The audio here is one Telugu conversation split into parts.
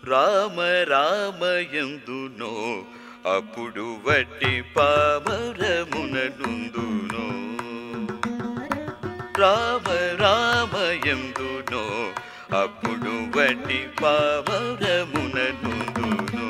రామ రామయందునో అప్పుడు వట్టి పామరముననుందునో రామ రామయందునో అప్పుడు వట్టి పామరముననుందునో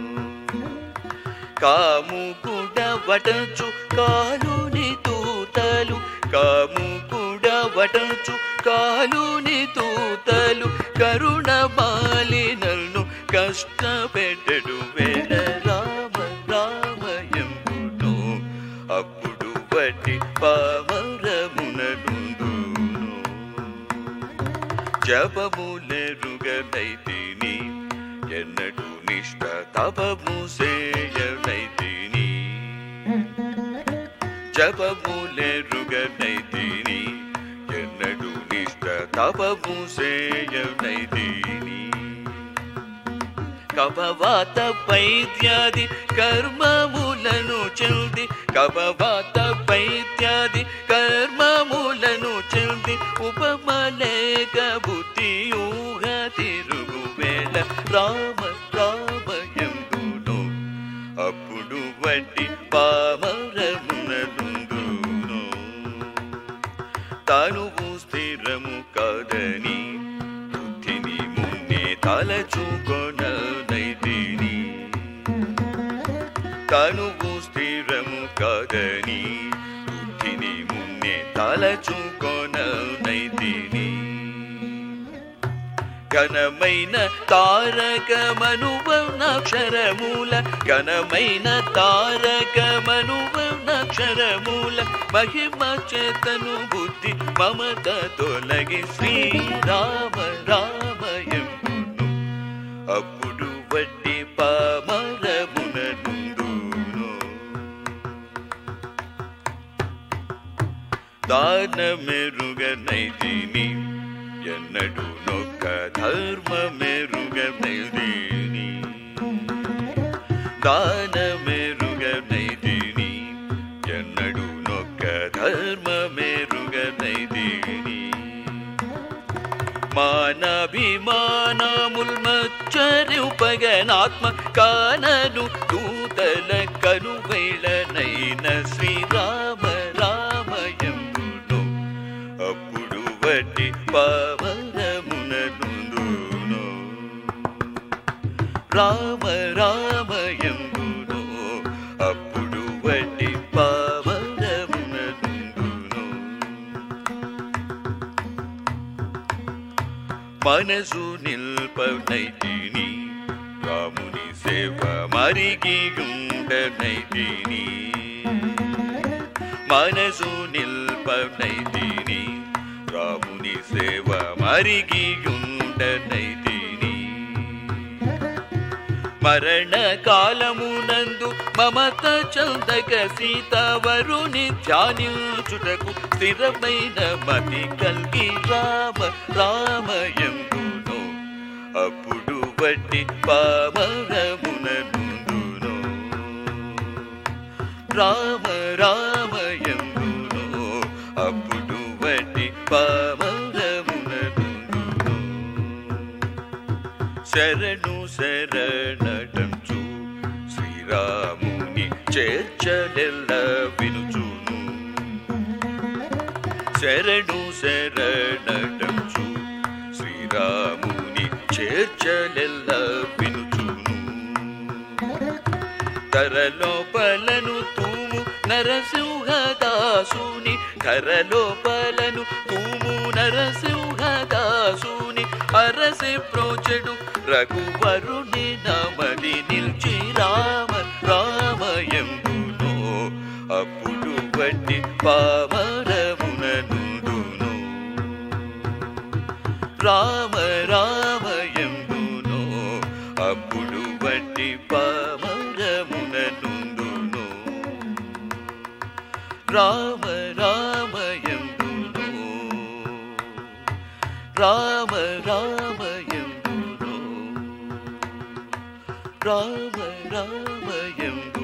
కాము కూడా వటచు కాలుని తూతలు కాము కూడా వటచు కాలుని తూతలు కరుణ బాలినల్ను కష్టపెట్టడు వేళ రామ రామయంబును అప్పుడు వట్టి పామరముననుందును జపములెరుగనైతిని ఎన్నడు నిష్ట తపము సేయనైతిని జపములెరుగనైతిని ఎన్నడు నిష్ట తపము సేయనైతిని కపవాత పైత్యాది కర్మములను చెల్ది కపవాత పైత్యాది కర్మములను చెల్ది ఉపమలేక బుద్ధి ఊహ తిరుగు వేళ రామ రామయందును అప్పుడు వడ్డి పామరమునదుందును తనువు స్థిరము కాదని బుద్ధిని మున్నే తలచుకొనైతిని తనువు స్థిరము కాదని బుద్ధిని మున్నే తలచుకొనైతిని ఘనమైన తారకమనువనక్షరమూల ఘనమైన తారకమనువనక్షరమూల మహిమ చేతను బుద్ధి మమత తొలగి శ్రీరామ రామయంబును అప్పుడు వడ్డి పామరముననుందును దానమెరుగనైతిని ఎన్నడు నొక్క ధర్మమెరుగనైతిని దానమెరుగనైతిని ఎన్నడు నొక్క ధర్మమెరుగనైతిని మానభిమానముల్ మచ్చరుపగనాత్మ కానను దూతల కనువైళనైన శ్రీరామ రామయంబును అప్పుడు వట్టి పావనముననుందును రామ రామయంబును అప్పుడు వట్టి పావనముననుందును మనసు నిల్పనైతిని రాముని సేవ మరిగియుండనైతిని మనసు నిల్పనైతిని రాముని సేవ మరిగియుండనైతిని మరణ కాలమునందు మమత చందక సీతవరుని ధ్యానించుటకు స్థిరమైన మతి కల్గి రామ రామయంబును అప్పుడు వట్టి పామరమునందును రామ రామయంబును అప్పుడు వట్టి పామరమునందును శరణు శరణటంచు శ్రీరాముని చేర్చలెల్ల వినుచును శరణు శరణటంచు శ్రీరాముని చేర్చలెల్ల వినుచును ధరలోపలను తూము నరసింహదాసుని ధరలోపలను తూము నరసింహదాసుని అరసి ప్రోచెడు రఘువరుని నమది నిల్చి రామ రామయంబును అప్పుడు వట్టి పామరముననుందును రామ రామయంబును అప్పుడు వట్టి పామరముననుందును రామ రామయంబును రామ రామయంబును రామ రామయంబును